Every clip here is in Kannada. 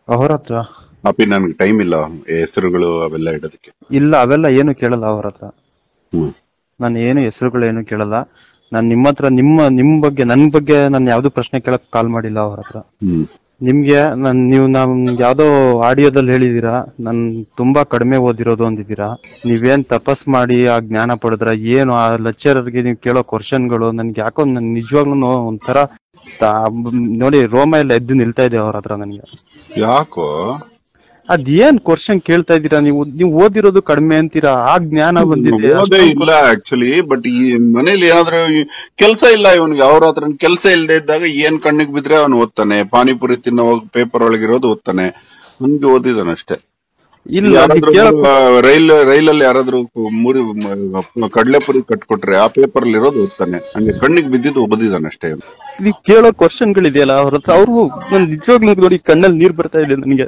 ಅವ್ರ ಹತ್ರ ಅಪ್ಪಿ ನನ್ಗೆ ಟೈಮ್ ಇಲ್ಲ ಹೆಸರುಗಳು ಅವೆಲ್ಲ ಇಡೋದಕ್ಕೆ ಇಲ್ಲ ಅವೆಲ್ಲ ಏನು ಕೇಳಲ್ಲ ಅವ್ರ ಹತ್ರ ಹ್ಮ್ ನಾನು ಏನು ಹೆಸರುಗಳು ಏನು ಕೇಳಲ್ಲ ನಾನ್ ನಿಮ್ಮ ಹತ್ರ ನಿಮ್ಮ ನಿಮ್ ಬಗ್ಗೆ ನನ್ ಬಗ್ಗೆ ನಾನು ಯಾವ್ದು ಪ್ರಶ್ನೆ ಕೇಳಕ್ ಕಾಲ್ ಮಾಡಿಲ್ಲ ಅವ್ರ ಹತ್ರ ಹ್ಮ್ ನಿಮ್ಗೆ ನನ್ ನೀವು ನಮ್ ಯಾವ್ದೋ ಆಡಿಯೋದಲ್ಲಿ ಹೇಳಿದೀರಾ ನನ್ ತುಂಬಾ ಕಡಿಮೆ ಓದಿರೋದು ಅಂದಿದ್ದೀರಾ ನೀವೇನ್ ತಪಸ್ ಮಾಡಿ ಆ ಜ್ಞಾನ ಪಡೆದ್ರ ಏನು ಆ ಲೆಕ್ಚರರ್ಗೆ ನೀವು ಕೇಳೋ ಕ್ವಶನ್ಗಳು ನನ್ಗೆ ಯಾಕೋ ನನ್ ನಿಜವಾಗ್ಲೂ ಒಂಥರ ತಾ- ನೋಡಿ ರೋಮ ಎಲ್ಲ ಎದ್ದು ನಿಲ್ತಾ ಇದೆ ಅವ್ರ ಹತ್ರ ನನ್ಗೆ ಯಾಕೋ ಅದೇನ್ ಕ್ವಶನ್ ಕೇಳ್ತಾ ಇದ್ದೀರಾ ನೀವು ನೀವು ಓದಿರೋದು ಕಡಿಮೆ ಅಂತೀರಾ ಆ ಜ್ಞಾನ ಬಂದಿದೆ ಓದೇ ಇಲ್ಲ ಆಕ್ಚುಲಿ ಬಟ್ ಈ ಮನೇಲಿ ಏನಾದ್ರೂ ಕೆಲಸ ಇಲ್ಲ ಇವನಿಗೆ ಅವ್ರ ಹತ್ರ ಕೆಲಸ ಇಲ್ಲದೆ ಇದ್ದಾಗ ಏನ್ ಕಣ್ಣಿಗೆ ಬಿದ್ರೆ ಅವನು ಓದ್ತಾನೆ ಪಾನಿಪುರಿ ತಿನ್ನೋ ಪೇಪರ್ ಒಳಗಿರೋದು ಓದ್ತಾನೆ ಹಂಗೆ ಓದಿದಾನೆ ಅಷ್ಟೇ ಇಲ್ಲ ನೀವ್ ಯಾರಾದ್ರೂ ಕೇಳಕ್ ರೈಲ್ ರೈಲಲ್ಲಿ ಯಾರಾದ್ರೂ ಮುರಿ ಮ- ಕಡ್ಲೆಪುರಿ ಕಟ್ಕೊಟ್ರೆ ಆ ಪೇಪರ್ ಅಲ್ಲಿ ಇರೋದು ಓದ್ತಾನೆ ಹಂಗೆ ಕಣ್ಣಿಗೆ ಬಿದ್ದಿದ್ದು ಓದಿದಾನೆ ಅಷ್ಟೇ ನೀವ್ ಕೇಳೋ ಕ್ವಶನ್ಗಳಿದೆಯಲ್ಲ ಅವ್ರ ಹತ್ರ ಅವ್ರಿಗೂ ನನ್ ನಿಜವಾಗ್ಲೂ ನೋಡಿ ಕಣ್ಣಲ್ಲಿ ನೀರ್ ಬರ್ತಾ ಇದೆ ನನಗೆ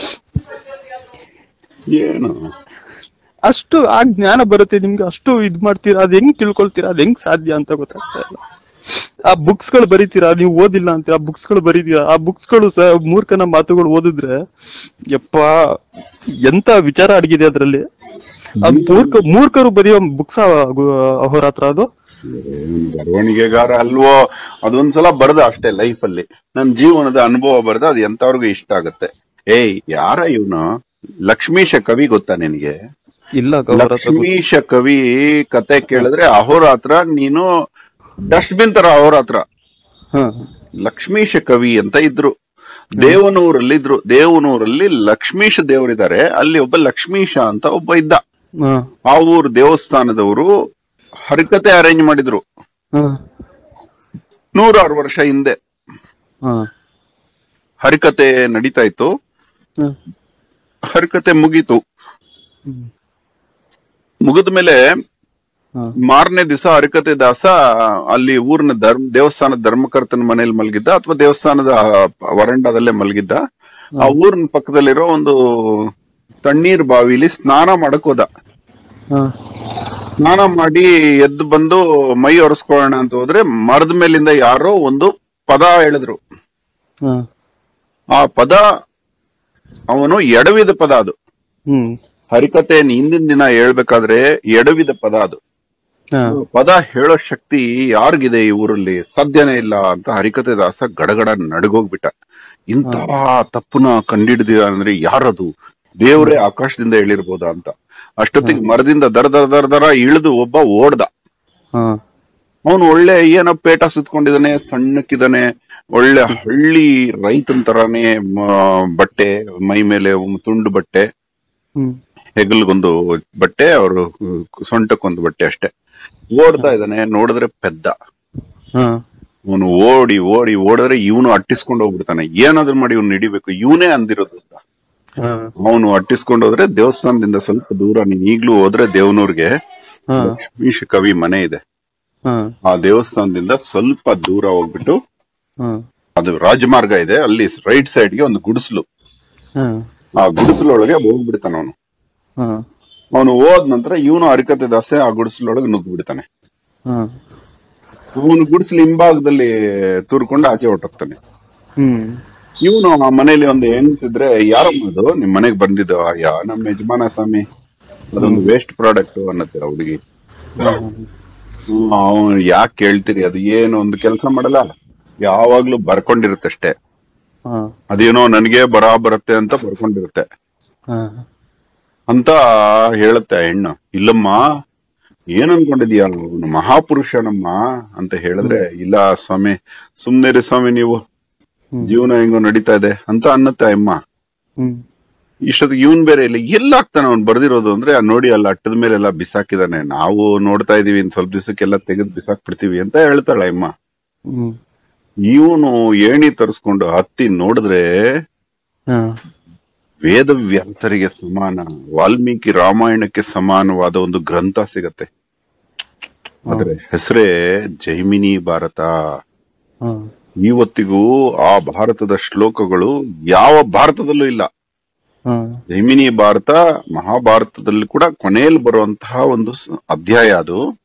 ಏನು ಅಷ್ಟು ಆ ಜ್ಞಾನ ಬರುತ್ತೆ ನಿಮ್ಗೆ ಅಷ್ಟು ಇದ್ ಮಾಡ್ತೀರಾ ಅದ್ ಹೆಂಗ್ ತಿಳ್ಕೊಳ್ತೀರಾ ಅದ್ ಹೆಂಗ್ ಸಾಧ್ಯ ಅಂತ ಗೊತ್ತಾಗ್ತಾ ಇಲ್ಲ ಆ ಬುಕ್ಸ್ ಗಳು ಬರೀತೀರಾ ನೀವು ಓದಿಲ್ಲ ಅಂತೀರಾ ಬುಕ್ಸ್ ಗಳು ಬರೀತೀರಾ ಆ ಬುಕ್ಸ್ ಗಳು ಸ ಮೂರ್ಖನ ಮಾತುಗಳು ಓದಿದ್ರೆ ಯಪ್ಪ ಎಂತ ವಿಚಾರ ಅಡಗಿದೆ ಅದ್ರಲ್ಲಿ ಆ ಮೂರ್ಖ ಮೂರ್ಖರು ಬರೆಯೋ ಬುಕ್ಸ್ ಅವ್ರ ಹತ್ರ ಅದು ಏನ್ ಬರವಣಿಗೆಗಾರ ಅಲ್ವೋ ಅದೊಂದ್ಸಲ ಬರ್ದ ಅಷ್ಟೇ ಲೈಫ್ ಅಲ್ಲಿ ನನ್ ಜೀವನದ ಅನುಭವ ಬರ್ದ ಅದು ಎಂತವ್ರಿಗೂ ಇಷ್ಟ ಆಗತ್ತೆ ಏಯ್ ಯಾರ ಇವನು ಲಕ್ಷ್ಮೀಶ ಕವಿ ಗೊತ್ತಾ ನಿನಗೆ ಇಲ್ಲ ಅವ್ರ ಹತ್ರ ಗೊತ್ತು. ಲಕ್ಷ್ಮೀಶ ಕವಿ ಕತೆ ಕೇಳಿದ್ರೆ ಅಹೋರಾತ್ರ ನೀನು ಡಸ್ಟ್ಬಿನ್ ತರ ಅಹೋರಾತ್ರ ಹ ಲಕ್ಷ್ಮೀಶ ಕವಿ ಅಂತ ಇದ್ರು ದೇವನೂರಲ್ಲಿ ಇದ್ರು ದೇವನೂರಲ್ಲಿ ಲಕ್ಷ್ಮೀಶ ದೇವರಿದ್ದಾರೆ ಅಲ್ಲಿ ಒಬ್ಬ ಲಕ್ಷ್ಮೀಶ ಅಂತ ಒಬ್ಬ ಇದ್ದ ಹ ಆ ಊರು ದೇವಸ್ಥಾನದವರು ಹರಿಕತೆ ಅರೇಂಜ್ ಮಾಡಿದ್ರು ಹ ನೂರಾರು ವರ್ಷ ಹಿಂದೆ ಹ ಹರಿಕತೆ ನಡೀತಾ ಇತ್ತು ಹ ಹರಿಕತೆ ಮುಗೀತು ಹ್ಮ್. ಮುಗಿದ ಮೇಲೆ ಹ ಮಾರನೇ ದಿವಸ ಹರಿಕತೆ ದಾಸ ಅಲ್ಲಿ ಊರಿನ ಧರ್ಮ ದೇವಸ್ಥಾನದ ಧರ್ಮಕರ್ತನ ಮನೇಲಿ ಮಲಗಿದ್ದ ಅಥವಾ ದೇವಸ್ಥಾನದ ವರಂಡದಲ್ಲೇ ಮಲಗಿದ್ದ ಆ ಊರಿನ ಪಕ್ಕದಲ್ಲಿರೋ ಒಂದು ತಣ್ಣೀರ್ ಬಾವಿಲಿ ಸ್ನಾನ ಮಾಡಕ್ ಹೋದ ಹ ಸ್ನಾನ ಮಾಡಿ ಎದ್ದು ಬಂದು ಮೈ ಒರೆಸ್ಕೊಳ್ಳೋಣ ಅಂತ ಹೋದ್ರೆ ಮರದ ಮೇಲಿಂದ ಯಾರೋ ಒಂದು ಪದ ಹೇಳಿದ್ರು ಹ ಆ ಪದ ಅವನು ಎಡವಿದ ಪದ ಅದು ಹ್ಮ್ ಹರಿಕತೆ ಹಿಂದಿನ ದಿನ ಹೇಳ್ಬೇಕಾದ್ರೆ ಎಡವಿದ ಪದ ಅದು ಹ ಪದ ಹೇಳೋ ಶಕ್ತಿ ಯಾರಿಗಿದೆ ಈ ಊರಲ್ಲಿ ಸಾಧ್ಯನೇ ಇಲ್ಲ ಅಂತ ಹರಿಕತೆ ದಾಸ ಗಡಗಡ ನಡಗೋಗ್ಬಿಟ್ಟ ಇಂತಹ ತಪ್ಪುನ ಕಂಡಿಡಿದ ಅಂದ್ರೆ ಯಾರದು ದೇವರೇ ಆಕಾಶದಿಂದ ಹೇಳಿರ್ಬೋದಾ ಅಂತ ಅಷ್ಟೊತ್ತಿಗೆ ಮರದಿಂದ ದರ ದರ ದರ ದರ ಇಳಿದು ಒಬ್ಬ ಓಡ್ದ ಹ ಅವನು ಒಳ್ಳೆ ಏನೋ ಪೇಟ ಸುತ್ಕೊಂಡಿದ್ದಾನೆ ಸಣ್ಣಕ್ಕಿದ್ದಾನೆ ಒಳ್ಳೆ ಹಳ್ಳಿ ರೈತನ ತರಾನೇ ಮ- ಬಟ್ಟೆ ಮೈ ಮೇಲೆ ಒಂದು ತುಂಡು ಬಟ್ಟೆ ಹ್ಮ್ ಹೆಗಲ್ಗೊಂದು ಬಟ್ಟೆ ಅವರು ಸೊಂಟಕ್ಕೊಂದು ಬಟ್ಟೆ ಅಷ್ಟೇ ಓಡ್ತಾ ಇದ್ದಾನೆ ನೋಡಿದ್ರೆ ಪೆದ್ದ ಹ ಅವನು ಓಡಿ ಓಡಿ ಓಡಿದ್ರೆ ಇವನು ಅಟ್ಟಿಸ್ಕೊಂಡು ಹೋಗ್ಬಿಡ್ತಾನೆ ಏನಾದ್ರೂ ಮಾಡಿ ಇವ್ನು ಹಿಡಿಬೇಕು ಇವನೇ ಅಂದಿರೋದು ಅಂತ ಹ ಅವನು ಅಟ್ಟಿಸ್ಕೊಂಡು ಹೋದ್ರೆ ದೇವಸ್ಥಾನದಿಂದ ಸ್ವಲ್ಪ ದೂರ ನೀನ್ ಈಗ್ಲೂ ಹೋದ್ರೆ ದೇವನೂರ್ಗೆ ಹ ಲಕ್ಷ್ಮೀಶ ಕವಿ ಮನೆ ಇದೆ ಹ ಆ ದೇವಸ್ಥಾನದಿಂದ ಸ್ವಲ್ಪ ದೂರ ಹೋಗ್ಬಿಟ್ಟು ಹ ಅದು ರಾಜಮಾರ್ಗ ಇದೆ ಅಲ್ಲಿ ರೈಟ್ ಸೈಡ್ಗೆ ಒಂದು ಗುಡಿಸಲು ಹ ಆ ಗುಡಿಸಲೊಳಗೆ ಹೋಗ್ಬಿಡ್ತಾನ ಅವನು ಹ ಅವನು ಹೋದ ನಂತರ ಇವನು ಹರಿಕತೆ ದಾಸೆ ಆ ಗುಡಿಸಲೊಳಗೆ ನುಗ್ಗಿ ಬಿಡ್ತಾನೆ ಹ ಅವನು ಗುಡಿಸಲು ಹಿಂಭಾಗದಲ್ಲಿ ತೂರ್ಕೊಂಡು ಆಚೆ ಹೊರಟೋಗ್ತಾನೆ ಹ್ಮ್ ಇವನು ಆ ಮನೇಲಿ ಒಂದು ಹೆಂಗ್ಸಿದ್ರೆ ಯಾರಮ್ಮ ಅದು ನಿಮ್ ಮನೆಗ್ ಬಂದಿದ್ದು ಯಾ ನಮ್ಮ ಯಜಮಾನ ಸ್ವಾಮಿ ಅದೊಂದು ವೇಸ್ಟ್ ಪ್ರಾಡಕ್ಟ್ ಅನ್ನತ್ತೆ ಆ ಹುಡುಗಿ ಅವನು ಯಾಕೆ ಕೇಳ್ತೀರಿ ಅದು ಏನು ಒಂದು ಕೆಲಸ ಮಾಡಲ್ಲ ಯಾವಾಗ್ಲೂ ಬರ್ಕೊಂಡಿರುತ್ತಷ್ಟೇ ಹ ಅದೇನೋ ನನಗೆ ಬರ ಬರುತ್ತೆ ಅಂತ ಬರ್ಕೊಂಡಿರುತ್ತೆ ಹ ಅಂತ ಹೇಳುತ್ತೆ ಆ ಹೆಣ್ಣು ಇಲ್ಲಮ್ಮ ಏನ್ ಅನ್ಕೊಂಡಿದ್ಯಾ ಅವನು ಮಹಾಪುರುಷನಮ್ಮ ಅಂತ ಹೇಳಿದ್ರೆ ಇಲ್ಲ ಸ್ವಾಮಿ ಸುಮ್ನಿರಿ ಸ್ವಾಮಿ ನೀವು ಹ್ಮ್. ಜೀವನ ಹೆಂಗೋ ನಡೀತಾ ಇದೆ ಅಂತ ಅನ್ನತ್ತೆ ಅಮ್ಮ ಹ್ಮ್ ಇಷ್ಟೊತ್ತಿಗೆ ಇವನ್ ಬೇರೆ ಇಲ್ಲ ಎಲ್ಲ ಆಗ್ತಾನೆ ಅವ್ನು ಬರ್ದಿರೋದು ಅಂದ್ರೆ ಆ ನೋಡಿ ಅಲ್ಲಿ ಅಟ್ಟದ ಮೇಲೆಲ್ಲ ಬಿಸಾಕಿದಾನೆ ನಾವು ನೋಡ್ತಾ ಇದೀವಿ ಇನ್ ಸ್ವಲ್ಪ ದಿವಸಕ್ಕೆಲ್ಲ ತೆಗೆದು ಬಿಸಾಕ್ ಬಿಡ್ತೀವಿ ಅಂತ ಹೇಳ್ತಾಳೆ ಅಮ್ಮ ಹ್ಮ್ ಇವನು ಏಣಿ ತರಿಸ್ಕೊಂಡು ಹತ್ತಿ ನೋಡಿದ್ರೆ ಹ ವೇದವ್ಯಾಸರಿಗೆ ಸಮಾನ ವಾಲ್ಮೀಕಿ ರಾಮಾಯಣಕ್ಕೆ ಸಮಾನವಾದ ಒಂದು ಗ್ರಂಥ ಸಿಗತ್ತೆ ಆದ್ರೆ ಹೆಸರೇ ಜೈಮಿನಿ ಭಾರತ ಹ ಇವತ್ತಿಗೂ ಆ ಭಾರತದ ಶ್ಲೋಕಗಳು ಯಾವ ಭಾರತದಲ್ಲೂ ಇಲ್ಲ ಹ ಜೈಮಿನಿ ಭಾರತ ಮಹಾಭಾರತದಲ್ಲಿ ಕೂಡ ಕೊನೆಯಲ್ಲಿ ಬರುವಂತಹ ಒಂದು ಸ- ಅಧ್ಯಾಯ ಅದು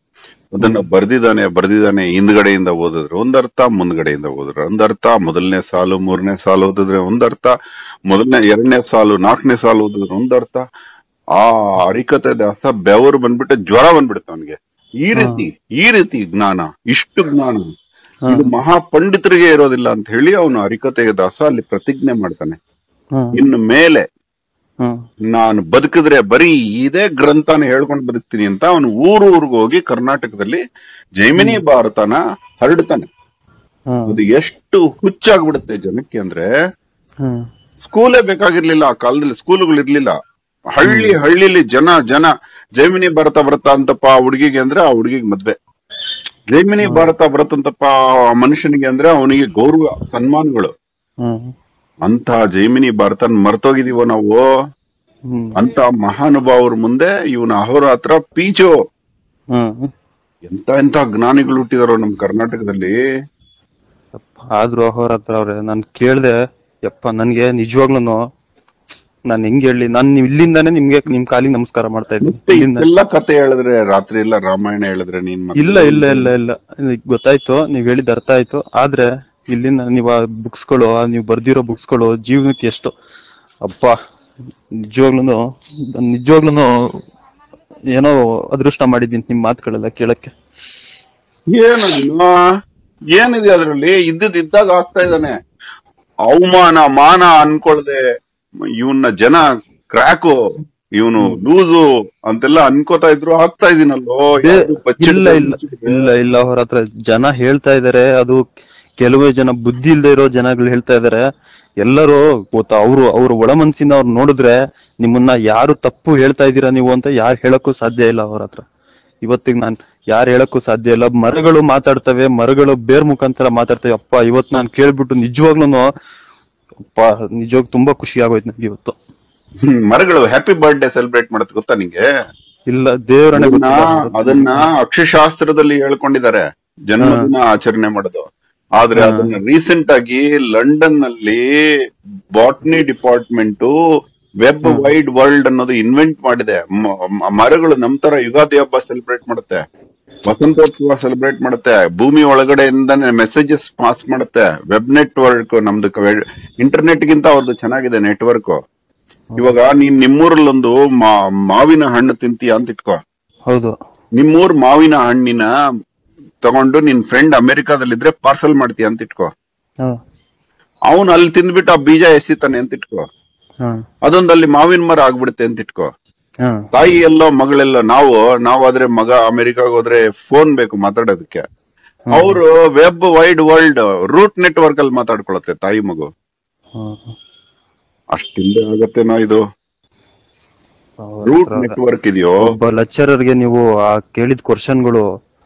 ಅದನ್ನ ಬರ್ದಿದ್ದಾನೆ ಬರ್ದಿದ್ದಾನೆ ಹಿಂದ್ಗಡೆಯಿಂದ ಓದಿದ್ರೆ ಒಂದರ್ಥ ಮುಂದ್ಗಡೆಯಿಂದ ಓದಿದ್ರೆ ಒಂದರ್ಥ ಮೊದಲನೇ ಸಾಲು ಮೂರನೇ ಸಾಲು ಓದಿದ್ರೆ ಒಂದರ್ಥ ಮೊದಲನೇ ಎರಡನೇ ಸಾಲು ನಾಲ್ಕನೇ ಸಾಲು ಓದಿದ್ರೆ ಒಂದರ್ಥ ಆ ಹರಿಕತೆ ದಾಸ ಬೆವರು ಬಂದ್ಬಿಟ್ಟು ಜ್ವರ ಬಂದ್ಬಿಡುತ್ತೆ ಅವನಿಗೆ ಈ ರೀತಿ ಈ ರೀತಿ ಜ್ಞಾನ ಇಷ್ಟು ಜ್ಞಾನ ಇದು ಮಹಾಪಂಡಿತರಿಗೆ ಇರೋದಿಲ್ಲ ಅಂತ ಹೇಳಿ ಅವನು ಹರಿಕತೆಯ ದಾಸ ಅಲ್ಲಿ ಪ್ರತಿಜ್ಞೆ ಮಾಡ್ತಾನೆ ಹ್ಮ್ ಇನ್ನು ಮೇಲೆ ಹ್ಮ್ ನಾನು ಬದುಕಿದ್ರೆ ಬರೀ ಇದೇ ಗ್ರಂಥನ ಹೇಳ್ಕೊಂಡು ಬದುಕ್ತೀನಿ ಅಂತ ಅವನು ಊರು ಊರಿಗೆ ಹೋಗಿ ಕರ್ನಾಟಕದಲ್ಲಿ ಜೈಮಿನಿ ಭಾರತನ ಹರಡ್ತಾನೆ ಹ್ಮ್ ಅದು ಎಷ್ಟು ಹುಚ್ಚಾಗ್ಬಿಡುತ್ತೆ ಜನಕ್ಕೆ ಅಂದ್ರೆ ಹ್ಮ್ ಸ್ಕೂಲೇ ಬೇಕಾಗಿರ್ಲಿಲ್ಲ ಆ ಕಾಲದಲ್ಲಿ ಸ್ಕೂಲ್ಗಳು ಇರ್ಲಿಲ್ಲ ಹಳ್ಳಿ ಹಳ್ಳಿಲಿ ಜನ ಜನ ಜೈಮಿನಿ ಭಾರತ ಬರತ್ತ ಅಂತಪ್ಪ ಆ ಹುಡುಗಿಗೆ ಅಂದ್ರೆ ಆ ಹುಡುಗಿಗೆ ಮದ್ವೆ ಜೈಮಿನಿ ಭಾರತ ಬರತ್ತಂತಪ್ಪ ಆ ಮನುಷ್ಯನಿಗೆ ಅಂದ್ರೆ ಅವನಿಗೆ ಗೌರವ ಸನ್ಮಾನಗಳು ಹ್ಮ್ ಅಂತ ಜೈಮಿನಿ ಭಾರತನ್ ಮರ್ತೋಗಿದೀವೋ ನಾವು ಹ್ಮ್ ಅಂತ ಮಹಾನುಭಾವರ ಮುಂದೆ ಇವನ ಅಹೋರಾತ್ರ ಪೀಚು ಹ್ಮ್ ಎಂತ ಎಂತ ಜ್ಞಾನಿಗಳು ಹುಟ್ಟಿದಾರೋ ನಮ್ ಕರ್ನಾಟಕದಲ್ಲಿ ಯಪ್ಪ, ಆದ್ರೂ ಅವ್ರ ಹತ್ರ ಅವ್ರೆ ನಾನ್ ಕೇಳ್ದೆ ಯಪ್ಪ ನನ್ಗೆ ನಿಜವಾಗ್ಲೂ ನಾನ್ ಹೆಂಗ್ ಹೇಳಿ ನಾನ್ ನೀವ್ ಇಲ್ಲಿಂದಾನೇ ನಿಮ್ಗೆ ನಿಮ್ ಕಾಲಿಗೆ ನಮಸ್ಕಾರ ಮಾಡ್ತಾ ಇದ್ದೀನಿ ಮತ್ತೆ ಇಲ್ಲಿಂದ ಇದೆಲ್ಲ ಕತೆ ಹೇಳಿದ್ರೆ ರಾತ್ರಿ ಎಲ್ಲ ರಾಮಾಯಣ ಹೇಳಿದ್ರೆ ನೀನ್ ಮತ್ತೆ ಇಲ್ಲ ಇಲ್ಲ ಇಲ್ಲ ಇಲ್ಲ ಈಗ ಗೊತ್ತಾಯ್ತು ನೀವ್ ಹೇಳಿದ ಅರ್ಥ ಆಯ್ತು ಆದ್ರೆ ಇಲ್ಲಿಂದ ನೀವ್ ಆ ಬುಕ್ಸ್ಗಳು ನೀವು ಬರ್ದಿರೋ ಬುಕ್ಸ್ಗಳು ಜೀವನಕ್ಕೆ ಎಷ್ಟು ಅಪ್ಪ ನಿಜವಾಗ್ಲೂ ನಿಜವಾಗ್ಲೂ ಏನೋ ಅದೃಷ್ಟ ಮಾಡಿದ್ದೀನಿ ನಿಮ್ ಮಾತುಗಳೆಲ್ಲ ಕೇಳಕ್ಕೆ ಏನು ನೀನು? ಏನಿದೆ ಅದ್ರಲ್ಲಿ ಇದ್ದದ್ ಇದ್ದಾಗ ಆಗ್ತಾ ಇದ್ದಾನೆ ಅವಮಾನ ಮಾನ ಅನ್ಕೊಳ್ದೆ ಇವನ್ನ ಜನ ಕ್ರ್ಯಾಕು ಇವನು ಲೂಸು ಅಂತೆಲ್ಲ ಅನ್ಕೋತಾ ಇದ್ರು ಆಗ್ತಾ ಇದೀನಲ್ಲೋ ಏ, ಯಾವ್ದು ಬಚ್ಚಿಡ್ದೆ ಇಲ್ಲ ಇಲ್ಲ ಮುಚ್ಚಿಡ್ದೆ. ಇಲ್ಲ ಇಲ್ಲ ಅವ್ರ ಹತ್ರ ಜನ ಹೇಳ್ತಾ ಇದಾರೆ ಅದು ಕೆಲವೇ ಜನ ಬುದ್ಧಿ ಇಲ್ದೇ ಇರೋ ಜನಗಳು ಹೇಳ್ತಾ ಇದಾರೆ ಎಲ್ಲರೂ ಗೊತ್ತಾ ಅವ್ರು ಅವ್ರ ಒಳ ಮನ್ಸಿಂದ ಅವ್ರು ನೋಡಿದ್ರೆ ನಿಮ್ಮನ್ನ ಯಾರು ತಪ್ಪು ಹೇಳ್ತಾ ಇದ್ದೀರಾ ನೀವು ಅಂತ ಯಾರು ಹೇಳಕ್ಕೂ ಸಾಧ್ಯ ಇಲ್ಲ ಅವ್ರ ಹತ್ರ ಇವತ್ತಿಗೆ ನಾನ್ ಯಾರು ಹೇಳಕ್ಕೂ ಸಾಧ್ಯ ಇಲ್ಲ ಮರಗಳು ಮಾತಾಡ್ತವೆ ಮರಗಳು ಬೇರ್ ಮುಖಾಂತರ ಮಾತಾಡ್ತವೆ ಅಪ್ಪ ಇವತ್ ನಾನ್ ಕೇಳ್ಬಿಟ್ಟು ನಿಜವಾಗ್ಲೂ ಅಪ್ಪ ನಿಜವಾಗ್ ತುಂಬಾ ಖುಷಿ ಆಗೋಯ್ತು ನನ್ಗೆ ಇವತ್ತು ಹ್ಮ್, ಮರಗಳು ಹ್ಯಾಪಿ ಬರ್ಡೇ ಸೆಲೆಬ್ರೇಟ್ ಮಾಡತ್ ಗೊತ್ತಾ ನಿಂಗೆ ಇಲ್ಲ ದೇವರನೆ ಅದನ್ನ ಗೊತ್ತಿಲ್ಲ ಅದನ್ನ ಅಕ್ಷಶಾಸ್ತ್ರದಲ್ಲಿ ಹೇಳ್ಕೊಂಡಿದ್ದಾರೆ ಜನ್ಮದಿನ ಆಚರಣೆ ಮಾಡೋದು ಆದ್ರೆ ಅದನ್ನ ರೀಸೆಂಟ್ ಆಗಿ ಲಂಡನ್ ನಲ್ಲಿ botany department web wide world ಅನ್ನೋದು ಇನ್ವೆಂಟ್ ಮಾಡಿದೆ ಮ- ಮ- ಮರಗಳು ನಮ್ ತರ ಯುಗಾದಿ ಹಬ್ಬ ಸೆಲೆಬ್ರೇಟ್ ಮಾಡುತ್ತೆ ವಸಂತೋತ್ಸವ ಸೆಲೆಬ್ರೇಟ್ ಮಾಡುತ್ತೆ ಭೂಮಿ ಒಳಗಡೆಯಿಂದಾನೆ ಮೆಸೇಜಸ್ ಪಾಸ್ ಮಾಡುತ್ತೆ ವೆಬ್ ನೆಟ್ವರ್ಕ್ ನಮ್ದು ಇಂಟರ್ನೆಟ್ ಗಿಂತ ಅವ್ರದ್ದು ಚೆನ್ನಾಗಿದೆ ನೆಟ್ವರ್ಕ್ ಇವಾಗ ನೀನ್ ನಿಮ್ಮೂರಲ್ಲೊಂದು ಮಾ- ಮಾವಿನ ಹಣ್ಣು ತಿಂತೀಯ ಅಂತ ಇಟ್ಕೋ ಹೌದು ನಿಮ್ಮೂರ್ ಮಾವಿನ ಹಣ್ಣಿನ ತಗೊಂಡು ನಿನ್ ಫ್ರೆಂಡ್ ಅಮೆರಿಕಾದಲ್ಲಿದ್ರೆ ಪಾರ್ಸಲ್ ಮಾಡ್ತೀಯ ಅಂತ ಇಟ್ಕೋ ಹ ಅವನು ಅಲ್ಲಿ ತಿಂದ್ಬಿಟ್ಟು ಆ ಬೀಜ ಎಸಿತಾನೆ ಅಂತ ಇಟ್ಕೋ ಹ ಅದೊಂದು ಅಲ್ಲಿ ಮಾವಿನ ಮರ ಆಗ್ಬಿಡುತ್ತೆ ಅಂತ ಇಟ್ಕೋ ಹ ತಾಯಿ ಎಲ್ಲೋ ಮಗಳೆಲ್ಲೋ ನಾವು ನಾವಾದ್ರೆ ಮಗ ಅಮೆರಿಕಾಗ್ ಹೋದ್ರೆ ಫೋನ್ ಬೇಕು ಮಾತಾಡೋದಕ್ಕೆ ಅವರು web wide world root network ಅಲ್ಲಿ ಮಾತಾಡ್ಕೊಳತ್ತೆ ತಾಯಿ ಮಗು ಹ ಅಷ್ಟಿಂದ ಆಗತ್ತೇನೋ ಇದು ಅವ್ರ ರೂಟ್ ಹತ್ರ ನೆಟ್ವರ್ಕ್ ಇದೆಯೋ ಒಬ್ಬ ಲೆಕ್ಚರರ್ಗೆ ನೀವು ಆ ಕೇಳಿದ ಕ್ವಶನ್ಗಳು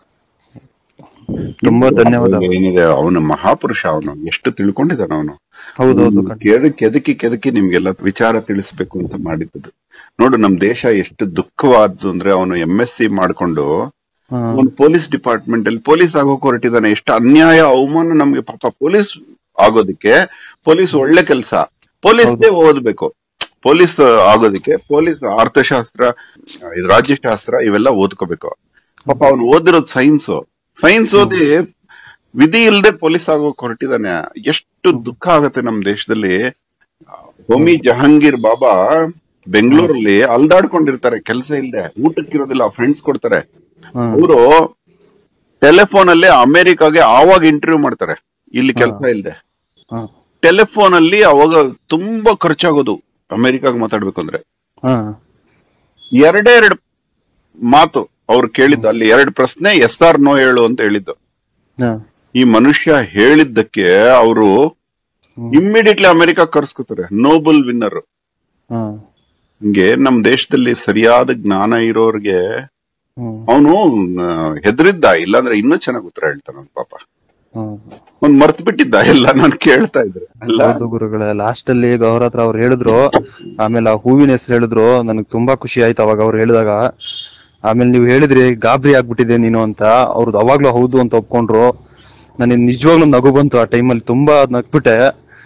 ತುಂಬಾ ಧನ್ಯವಾದ ಏನಿದೆ ಅವನು ಮಹಾಪುರುಷ ಅವನು ಎಷ್ಟು ತಿಳ್ಕೊಂಡಿದ್ದಾನ ಅವನು ಹೌದೌದು ಕೆದ ಕೆದಕಿ ಕೆದಕಿ ನಿಮ್ಗೆಲ್ಲ ವಿಚಾರ ತಿಳಿಸ್ಬೇಕು ಅಂತ ಮಾಡಿದ್ದು ನೋಡು ನಮ್ ದೇಶ ಎಷ್ಟು ದುಃಖವಾದ್ದು ಅಂದ್ರೆ ಅವನು ಎಂ ಎಸ್ ಸಿ ಮಾಡ್ಕೊಂಡು ಹ ಅವನು ಪೊಲೀಸ್ ಡಿಪಾರ್ಟ್ಮೆಂಟ್ ಅಲ್ಲಿ ಪೊಲೀಸ್ ಆಗೋಕ್ ಹೊರಟಿದ್ದಾನೆ ಎಷ್ಟು ಅನ್ಯಾಯ ಅವಮಾನ ನಮ್ಗೆ ಪಾಪ ಪೊಲೀಸ್ ಆಗೋದಕ್ಕೆ ಪೊಲೀಸ್ ಒಳ್ಳೆ ಕೆಲಸ ಪೊಲೀಸ್ದೇ ಓದ್ಬೇಕು ಪೊಲೀಸ್ ಆಗೋದಕ್ಕೆ ಪೊಲೀಸ್ ಅರ್ಥಶಾಸ್ತ್ರ ಇದು ರಾಜ್ಯಶಾಸ್ತ್ರ ಇವೆಲ್ಲ ಓದ್ಕೋಬೇಕು ಪಾಪ ಅವನು ಓದಿರೋದು ಸೈನ್ಸ್ ಸೈನ್ಸ್ ಓದಿ ವಿಧಿ ಇಲ್ಲದೆ ಪೊಲೀಸ್ ಆಗೋಕ್ ಹೊರಟಿದ್ದಾನೆ ಎಷ್ಟು ದುಃಖ ಆಗತ್ತೆ ನಮ್ ದೇಶದಲ್ಲಿ ಹೋಮಿ ಜಹಾಂಗೀರ್ ಬಾಬಾ ಬೆಂಗಳೂರಲ್ಲಿ ಅಲ್ದಾಡ್ಕೊಂಡಿರ್ತಾರೆ ಕೆಲಸ ಇಲ್ಲದೆ ಊಟಕ್ಕಿರೋದಿಲ್ಲ ಫ್ರೆಂಡ್ಸ್ ಕೊಡ್ತಾರೆ ಹ ಅವರು ಟೆಲಿಫೋನ್ ಅಲ್ಲಿ ಅಮೆರಿಕಾಗೆ ಆವಾಗ ಇಂಟರ್ವ್ಯೂ ಮಾಡ್ತಾರೆ ಇಲ್ಲಿ ಕೆಲಸ ಇಲ್ಲದೆ ಹ ಟೆಲಿಫೋನ್ ಅಲ್ಲಿ ಅವಾಗ ತುಂಬಾ ಖರ್ಚಾಗೋದು ಅಮೆರಿಕಾಗ್ ಮಾತಾಡ್ಬೇಕು ಅಂದ್ರೆ ಹ ಎರಡೇ ಎರಡು ಮಾತು ಅವ್ರು ಕೇಳಿದ್ದು ಅಲ್ಲಿ ಎರಡು ಪ್ರಶ್ನೆ ಎಸ್ ಆರ್ ನೋ ಹೇಳು ಅಂತ ಹೇಳಿದ್ದು ಹ ಈ ಮನುಷ್ಯ ಹೇಳಿದ್ದಕ್ಕೆ ಅವರು ಹ್ಮ್. ಇಮ್ಮಿಡಿಯೇಟ್ಲಿ ಅಮೆರಿಕ ಕರ್ಸ್ಕೊತಾರೆ ನೋಬಲ್ ವಿನ್ನರ್ ಹ ಹಂಗೆ ನಮ್ ದೇಶದಲ್ಲಿ ಸರಿಯಾದ ಜ್ಞಾನ ಇರೋರ್ಗೆ ಹ್ಮ್ ಅವನು ಹೆದರಿದ್ದ ಇಲ್ಲಾಂದ್ರೆ ಇನ್ನೂ ಚೆನ್ನಾಗಿ ಉತ್ತರ ಹೇಳ್ತಾನ ಅವ್ನ್ ಪಾಪ ಹ್ಮ್ ಒಂದ್ ಮರ್ತ್ ಬಿಟ್ಟಿದ್ದ ಎಲ್ಲ ನಾನು ಕೇಳ್ತಾ ಇದ್ರೆ ಅಲ್ಲ ಹೌದು ಗುರುಗಳೇ ಲಾಸ್ಟ್ ಅಲ್ಲಿ ಗೌರ ಹತ್ರ ಅವ್ರು ಹೇಳಿದ್ರು ಆಮೇಲೆ ಆ ಹೂವಿನ ಹೆಸರು ಹೇಳಿದ್ರು ನನಗೆ ತುಂಬಾ ಖುಷಿ ಆಯ್ತು ಅವಾಗ ಅವ್ರು ಹೇಳಿದಾಗ ಆಮೇಲೆ ನೀವು ಹೇಳಿದ್ರಿ ಗಾಬರಿ ಆಗ್ಬಿಟ್ಟಿದೆ ನೀನು ಅಂತ ಅವ್ರದ್ದು ಅವಾಗ್ಲೂ ಹೌದು ಅಂತ ಒಪ್ಕೊಂಡ್ರು ನನಗೆ ನಿಜವಾಗ್ಲೂ ನಗು ಬಂತು ಆ ಟೈಮಲ್ಲಿ ತುಂಬಾ ನಗ್ಬಿಟ್ಟೆ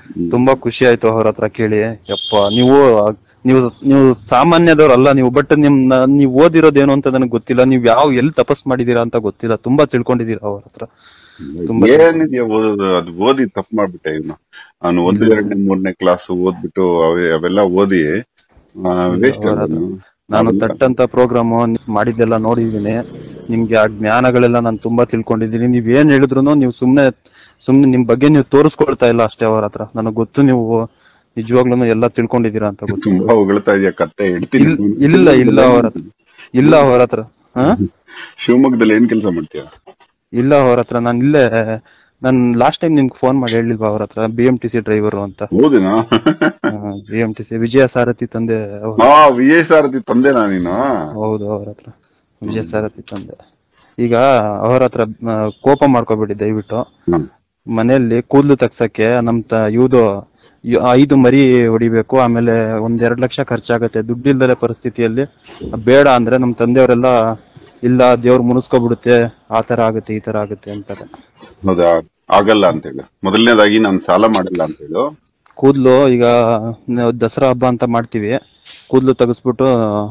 ತುಂಬಾ ಖುಷಿ ಆಯ್ತು ಅವ್ರ ಹತ್ರ ಕೇಳಿ ಯಪ್ಪ ನೀವು ನೀವು ನೀವು ಸಾಮಾನ್ಯದವ್ರಲ್ಲ ನೀವು ಬಟ್ ನಿಮ್ ನೀವು ಓದಿರೋದೇನು ಅಂತ ನನಗೆ ಗೊತ್ತಿಲ್ಲ ನೀವು ಯಾವ ಎಲ್ಲಿ ತಪಸ್ ಮಾಡಿದೀರಾ ಅಂತ ಗೊತ್ತಿಲ್ಲ ತುಂಬಾ ತಿಳ್ಕೊಂಡಿದೀರಾ ಅವ್ರ ಹತ್ರ ತುಂಬಾ ಏನಿದೆಯಾ ಓದೋದು ಅದು ಓದಿ ತಪ್ಪು ಮಾಡ್ಬಿಟ್ಟೆ ಇವ್ನು ನಾನು ಒಂದು ಎರಡನೇ ಮೂರನೇ ಕ್ಲಾಸ್ ಓದ್ಬಿಟ್ಟು ಅವೆ- ಅವೆಲ್ಲ ಓದಿ ವೇಸ್ಟ್ ಅವರ ಹತ್ರ. ನಾನು ತಟ್ಟಂತ ಪ್ರೋಗ್ರಾಮ್ ಮಾಡಿದ್ದೆಲ್ಲ ನೋಡಿದೀನಿ ನಿಮ್ಗೆ ಆ ಜ್ಞಾನಗಳೆಲ್ಲ ನಾನು ತುಂಬಾ ತಿಳ್ಕೊಂಡಿದ್ದೀನಿ ನೀವ್ ಏನ್ ಹೇಳಿದ್ರು ನೀವು ಸುಮ್ನೆ ಸುಮ್ನೆ ನಿಮ್ ಬಗ್ಗೆ ನೀವು ತೋರಿಸ್ಕೊಳ್ತಾ ಇಲ್ಲ ಅಷ್ಟೇ ಅವ್ರ ಹತ್ರ ನನಗ್ ಗೊತ್ತು ನೀವು ನಿಜವಾಗ್ಲೂ ಎಲ್ಲ ತಿಳ್ಕೊಂಡಿದೀರಾ ಅಂತ ಗೊತ್ತು ತುಂಬಾ ಹೊಗಳ್ತಾ ಇದೆಯಾ ಕತ್ತೆ ಇಡ್ತೀನಿ ಇಲ್- ಇಲ್ಲ ಇಲ್ಲ ಅವ್ರ ಹತ್ರ ಇಲ್ಲ ಅವ್ರ ಹತ್ರ ಹಾ ಶಿವಮೊಗ್ಗದಲ್ಲಿ ಏನ್ ಕೆಲಸ ಮಾಡ್ತೀಯ ಇಲ್ಲ ಅವ್ರ ಹತ್ರ ನಾನು ಇಲ್ಲೇ ನಾನ್ ಲಾಸ್ಟ್ ಟೈಮ್ ನಿಮ್ಗೆ ಫೋನ್ ಮಾಡಿ ಹೇಳಿಲ್ವಾ ಅವ್ರ ಹತ್ರ B M T C driver ಅಂತ ಹೌದೇನಾ B M T C Vijaya Sarathi ತಂದೆ ಅವ್ರು. ಹಾ ವಿಜಯ್ ಸಾರಥಿ ತಂದೆನಾ ನೀನು ಹೌದು ಅವ್ರ ಹತ್ರ ವಿಜಯ ಸಾರಥಿ ತಂದೆ ಈಗ ಅವ್ರ ಹತ್ರ ಆ, ಕೋಪ ಮಾಡ್ಕೋಬೇಡಿ ದಯವಿಟ್ಟು ಹ್ಮ್. ಮನೆಯಲ್ಲಿ ಕೂದಲು ತಗ್ಸಕ್ಕೆ ನಮ್ ತ ಇವ್ದು ಇ- ಐದು ಮರಿ ಹೊಡಿಬೇಕು ಆಮೇಲೆ ಒಂದ್ ಎರಡ್ ಲಕ್ಷ ಖರ್ಚಾಗತ್ತೆ ದುಡ್ಡಿಲ್ದಲೆ ಪರಿಸ್ಥಿತಿಯಲ್ಲಿ ಬೇಡ ಅಂದ್ರೆ ನಮ್ ತಂದೆಯವರೆಲ್ಲ ಇಲ್ಲ ದೇವ್ರು ಮುನಿಸ್ಕೊಬಿಡುತ್ತೆ ಆ ತರ ಆಗುತ್ತೆ ಈ ತರ ಆಗುತ್ತೆ ಅಂತಾರೆ ಹೌದಾ ಆಗಲ್ಲ ಅಂತ ಹೇಳು ಮೊದಲನೇದಾಗಿ ನಾನು ಸಾಲ ಮಾಡಿಲ್ಲ ಅಂತ ಹೇಳು ಕೂದ್ಲು ಈಗ ನಾವು ದಸರಾ ಹಬ್ಬ ಅಂತ ಮಾಡ್ತೀವಿ ಕೂದ್ಲು ತೆಗೆಸ್ಬಿಟ್ಟು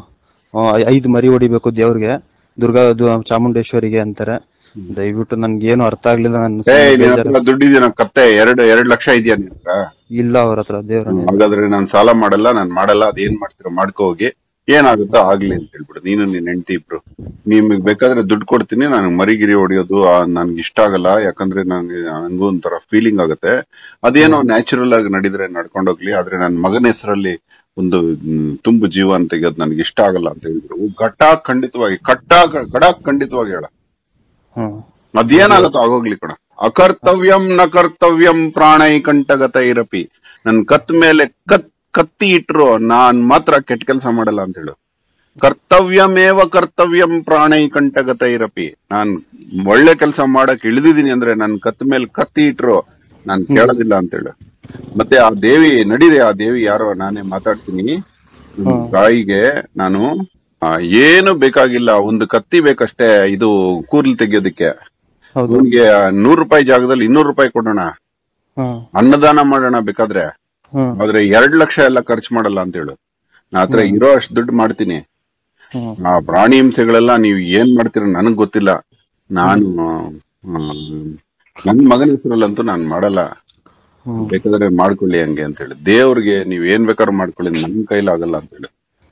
ಆ, ಐದು ಮರಿ ಹೊಡಿಬೇಕು ದೇವ್ರಿಗೆ ದುರ್ಗಾ ಅದು ಚಾಮುಂಡೇಶ್ವರಿಗೆ ಅಂತಾರೆ ದಯವಿಟ್ಟು ನನ್ಗೆ ಏನು ಅರ್ಥ ಆಗ್ಲಿಲ್ಲ ನಾನು ಏ ಸುಮ್ನೆ ನಿನ್ ಬೇಜಾರು- ಹತ್ರ ದುಡ್ಡಿದೆಯಾ ಕತ್ತೆ ಎರಡು ಎರಡ್ ಲಕ್ಷ ಇದೆಯಾ ನಿನ್ ಹತ್ರ ಇಲ್ಲ ಅವ್ರ ಹತ್ರ ದೇವ್ರ ಹಾಗಾದ್ರೆ ನಾನ್ ಸಾಲ ಮಾಡಲ್ಲ ನಾನ್ ಮಾಡಲ್ಲ ಅದೇನ್ ಮಾಡ್ತೀರೋ ಮಾಡ್ಕೋ ಹೋಗಿ ಏನಾಗುತ್ತೋ ಆಗ್ಲಿ ಅಂತ ಹೇಳ್ಬಿಡು ನೀನು ನಿನ್ ಹೆಂಡತಿ ಇಬ್ರು ನಿಮಗ್ ಬೇಕಾದ್ರೆ ದುಡ್ಡು ಕೊಡ್ತೀನಿ ನನಗ್ ಮರಿಗಿರಿ ಹೊಡಿಯೋದು ಆ, ನನ್ಗೆ ಇಷ್ಟ ಆಗಲ್ಲ ಯಾಕಂದ್ರೆ ನಂಗೆ ನನಗೂ ಒಂಥರ ಫೀಲಿಂಗ್ ಆಗುತ್ತೆ ಅದೇನೋ ನ್ಯಾಚುರಲ್ ಆಗಿ ನಡೀದ್ರೆ ನಡ್ಕೊಂಡೋಗ್ಲಿ ಆದ್ರೆ ನನ್ ಮಗನ ಹೆಸರಲ್ಲಿ ಒಂದು ಮ್, ತುಂಬು ಜೀವ ಅಂತ ತೆಗೆಯೋದು ನನ್ಗೆ ಇಷ್ಟ ಆಗಲ್ಲ ಅಂತ ಹೇಳಿದ್ರು ಘಟ್ಟ ಖಂಡಿತವಾಗಿ ಕಟ್ಟ ಕಡ ಖಂಡಿತವಾಗಿ ಹೇಳ ಹ್ಮ್ ಅದೇನಾಗತ್ತೋ ಆಗೋಗ್ಲಿ ಕಣ ಅಕರ್ತವ್ಯಂ ನ ಕರ್ತವ್ಯಂ ಪ್ರಾಣೈ ಕಂಠಗತ ಇರಪಿ ನನ್ ಕತ್ ಮೇಲೆ ಕತ್ ಕತ್ತಿ ಇಟ್ರು ನಾನ್ ಮಾತ್ರ ಕೆಟ್ಟ ಕೆಲಸ ಮಾಡಲ್ಲ ಅಂತ ಹೇಳು ಕರ್ತವ್ಯಮೇವ ಕರ್ತವ್ಯಂ ಪ್ರಾಣೈ ಕಂಠಗತ ಇರಪಿ ನಾನ್ ಒಳ್ಳೆ ಕೆಲಸ ಮಾಡಕ್ ಇಳಿದಿದ್ದೀನಿ ಅಂದ್ರೆ ನನ್ ಕತ್ ಮೇಲೆ ಕತ್ತಿ ಇಟ್ರು ನಾನ್ ಕೇಳೋದಿಲ್ಲ ಅಂತ ಹೇಳು ಮತ್ತೆ ಆ ದೇವಿ ನಡೀರಿ ಆ ದೇವಿ ಯಾರೋ ನಾನೇ ಮಾತಾಡ್ತೀನಿ ನನ್ ತಾಯಿಗೆ ನಾನು ಆ, ಏನು ಬೇಕಾಗಿಲ್ಲ ಒಂದು ಕತ್ತಿ ಬೇಕಷ್ಟೇ ಇದು ಕೂರ್ಲು ತೆಗಿಯೋದಕ್ಕೆ ಹೌದು ಅವನ್ಗೆ ನೂರು ರೂಪಾಯಿ ಜಾಗದಲ್ಲಿ ಇನ್ನೂರು ರೂಪಾಯಿ ಕೊಡೋಣ ಹ್ಮ್ ಅನ್ನದಾನ ಮಾಡೋಣ ಬೇಕಾದ್ರೆ ಹ್ಮ್ ಆದ್ರೆ ಎರಡ್ ಲಕ್ಷ ಎಲ್ಲ ಖರ್ಚು ಮಾಡಲ್ಲ ಅಂತ ಹೇಳು ನಾ ಹತ್ರ ಇರೋ ಅಷ್ಟು ದುಡ್ಡು ಮಾಡ್ತೀನಿ ಹ್ಮ್ ಆ ಪ್ರಾಣಿ ಹಿಂಸೆಗಳೆಲ್ಲ ನೀವು ಏನ್ ಮಾಡ್ತೀರ ನನಗ್ ಗೊತ್ತಿಲ್ಲ ನಾನು ಆ, ನನ್ ಮಗನ ಹೆಸರಲ್ಲಂತೂ ನಾನ್ ಮಾಡಲ್ಲ ಹ್ಮ್ ಬೇಕಾದ್ರೆ ಮಾಡ್ಕೊಳ್ಳಿ ಹಂಗೆ ಅಂತ ಹೇಳಿ ದೇವ್ರಿಗೆ ನೀವ್ ಏನ್ ಬೇಕಾದ್ರೂ ಮಾಡ್ಕೊಳ್ಳಿ ನನ್ ಕೈಲಿ ಆಗಲ್ಲ ಅಂತ ಹೇಳಿ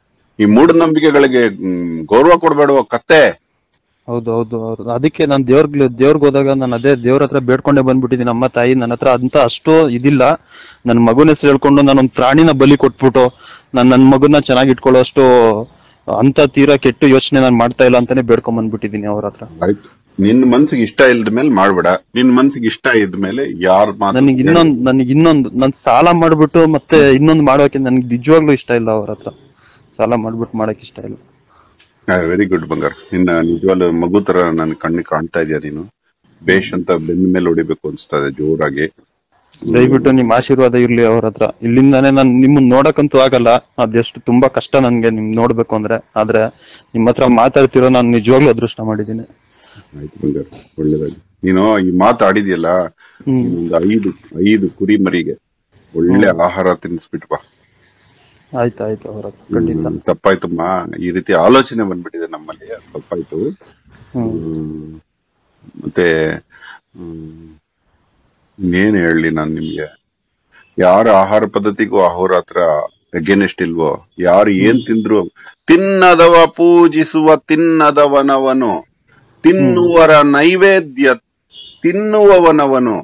ಈ ಮೂಢನಂಬಿಕೆಗಳಿಗೆ ಮ್, ಗೌರವ ಕೊಡ್ಬೇಡುವ ಕತ್ತೆ ಹೌದು ಹೌದು ಹೌದು ಅದಕ್ಕೆ ನಾನು ದೇವ್ರಿಗೆ ದೇವ್ರಿಗೆ ಹೋದಾಗ ನಾನು ಅದೇ ದೇವ್ರ ಹತ್ರ ಬೇಡ್ಕೊಂಡೇ ಬಂದ್ಬಿಟ್ಟಿದ್ದೀನಿ ಅಮ್ಮ ತಾಯಿ ನನ್ನ ಹತ್ರ ಅಂತ ಅಷ್ಟು ಇದಿಲ್ಲ ನನ್ನ ಮಗುನ ಹೆಸರು ಹೇಳ್ಕೊಂಡು ನಾನು ಒಂದು ಪ್ರಾಣಿನ ಬಲಿ ಕೊಟ್ಬಿಟ್ಟು ನಾನು ನನ್ನ ಮಗುನ ಚೆನ್ನಾಗಿ ಇಟ್ಕೊಳ್ಳೋ ಅಷ್ಟು ಅಂತ ತೀರಾ ಕೆಟ್ಟು ಯೋಚನೆ ನಾನು ಮಾಡ್ತಾ ಇಲ್ಲ ಅಂತಾನೆ ಬೇಡ್ಕೊಂಡ್ ಬಂದ್ಬಿಟ್ಟಿದ್ದೀನಿ ಅವ್ರ ಹತ್ರ ಆಯ್ತು ನಿನ್ ಮನ್ಸಿಗೆ ಇಷ್ಟ ಇಲ್ದ ಮೇಲೆ ಮಾಡ್ಬೇಡ ನಿನ್ ಮನ್ಸಿಗೆ ಇಷ್ಟ ಇದ್ಮೇಲೆ ಯಾರ್ ಮಾತು ನನಗೆ ಇನ್ನೊಂದ್ ನನಗೆ ಇನ್ನೊಂದು ನನ್ ಸಾಲ ಮಾಡ್ಬಿಟ್ಟು ಮತ್ತೆ ಇನ್ನೊಂದು ಮಾಡೋಕೆ ನನ್ಗೆ ನಿಜವಾಗ್ಲೂ ಇಷ್ಟ ಇಲ್ಲ ಅವ್ರ ಹತ್ರ ಸಾಲ ಮಾಡ್ಬಿಟ್ಟು ಮಾಡಕ್ ಇಷ್ಟ ಇಲ್ಲ ವೆರಿ ಗುಡ್ ಬಂಗಾರ ನಿನ್ನ ನಿಜವಾಗ್ಲೂ ಮಗು ತರ ನನ್ ಕಣ್ಣಿಗೆ ಕಾಣ್ತಾ ಇದೀಯ ನೀನು ಬೇಷ್ ಅಂತ ಬೆನ್ನ ಮೇಲೆ ಹೊಡಿಬೇಕು ಅನ್ಸ್ತಾ ಇದೆ ಜೋರಾಗಿ ದಯವಿಟ್ಟು ನಿಮ್ ಆಶೀರ್ವಾದ ಇರ್ಲಿ ಅವ್ರ ಹತ್ರ ಇಲ್ಲಿಂದಾನೇ ನಾನು ನಿಮ್ಮನ್ನ ನೋಡಕ್ಕಂತೂ ಆಗಲ್ಲ ಅದೆಷ್ಟು ತುಂಬಾ ಕಷ್ಟ ನನ್ಗೆ ನಿಮ್ ನೋಡ್ಬೇಕು ಅಂದ್ರೆ ಆದ್ರೆ ನಿಮ್ ಹತ್ರ ಮಾತಾಡ್ತಿರೋ ನಾನು ನಿಜವಾಗ್ಲೂ ಅದೃಷ್ಟ ಮಾಡಿದ್ದೀನಿ ಆಯ್ತು ಬಂಗಾರ ಒಳ್ಳೇದಾಗಿ ನೀನು ಈ ಮಾತು ಆಡಿದ್ಯಲ್ಲ ಹ್ಮ್ ಒಂದು ಐದು ಐದು ಕುರಿ ಮರಿಗೆ ಒಳ್ಳೆ ಆಹಾರ ತಿನ್ಸ್ಬಿಟ್ ಬಾ ಆಯ್ತು ಆಯ್ತು ಅವ್ರ ಹತ್ರ ಖಂಡಿತ ಹ್ಮ್, ತಪ್ಪಾಯ್ತಮ್ಮ ಈ ರೀತಿ ಆಲೋಚನೆ ಬಂದ್ಬಿಟ್ಟಿದೆ ನಮ್ಮಲ್ಲಿ ಅದು ತಪ್ಪಾಯ್ತು ಹ್ಮ್ ಹ್ಮ್. ಮತ್ತೆ ಹ್ಮ್, ಇನ್ನೇನ್ ಹೇಳಿ ನಾನ್ ನಿಮ್ಗೆ ಯಾರ ಆಹಾರ ಪದ್ಧತಿಗೂ ಅಹೋರಾತ್ರ ಅಗೇನೆಸ್ಟ್ ಇಲ್ವೋ ಯಾರು ಏನ್ ತಿಂದ್ರು ತಿನ್ನದವ ಪೂಜಿಸುವ ತಿನ್ನದವನವನು ತಿನ್ನುವರ ನೈವೇದ್ಯ ತಿನ್ನುವವನವನು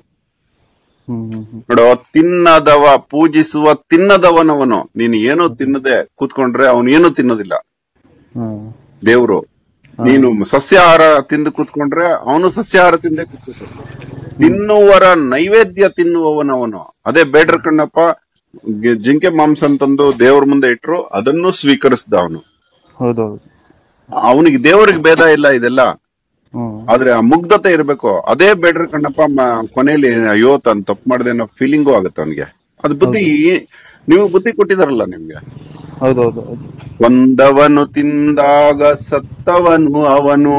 ಹ್ಮ್ ಹ್ಮ್ ಹ್ಮ್ ನೋಡೋ ತಿನ್ನದವ ಪೂಜಿಸುವ ತಿನ್ನದವನವನು ನೀನು ಏನೋ ತಿನ್ನದೆ ಕೂತ್ಕೊಂಡ್ರೆ ಅವನು ಏನೂ ತಿನ್ನೋದಿಲ್ಲ ಹ್ಮ್ ದೇವ್ರು ನೀನು ಸಸ್ಯಾಹಾರ ತಿಂದು ಕೂತ್ಕೊಂಡ್ರೆ ಅವನು ಸಸ್ಯಾಹಾರ ತಿಂದೆ ಕೂತ್ಕೊತಾನೆ ತಿನ್ನುವರ ನೈವೇದ್ಯ ತಿನ್ನುವವನವನು ಅದೇ ಬೇಡ್ರ ಕಣ್ಣಪ್ಪ ಗೆ- ಜಿಂಕೆ ಮಾಂಸ ಅಂತಂದು ದೇವ್ರ ಮುಂದೆ ಇಟ್ರು ಅದನ್ನು ಸ್ವೀಕರಿಸ್ದ ಅವನು ಹೌದೌದು ಅವನಿಗೆ ದೇವರಿಗೆ ಭೇದ ಇಲ್ಲ ಇದೆಲ್ಲ ಹ್ಮ್ ಆದ್ರೆ ಆ ಮುಗ್ಧತೆ ಇರ್ಬೇಕು ಅದೇ ಬೇಡ್ರ ಕಣ್ಣಪ್ಪ ಮ- ಕೊನೆಯಲ್ಲಿ ಅಯ್ಯೋ ತಾನು ತಪ್ಪು ಮಾಡಿದೆ ಅನ್ನೋ ಫೀಲಿಂಗು ಆಗುತ್ತೆ ಅವನಿಗೆ ಅದು ಬುದ್ಧಿ ನೀವು ಬುದ್ಧಿ ಕೊಟ್ಟಿದಾರಲ್ಲ ನಿಮ್ಗೆ ಹೌದೌದು ಹೌದು ಕೊಂದವನು ತಿಂದಾಗ ಸತ್ತವನು ಅವನು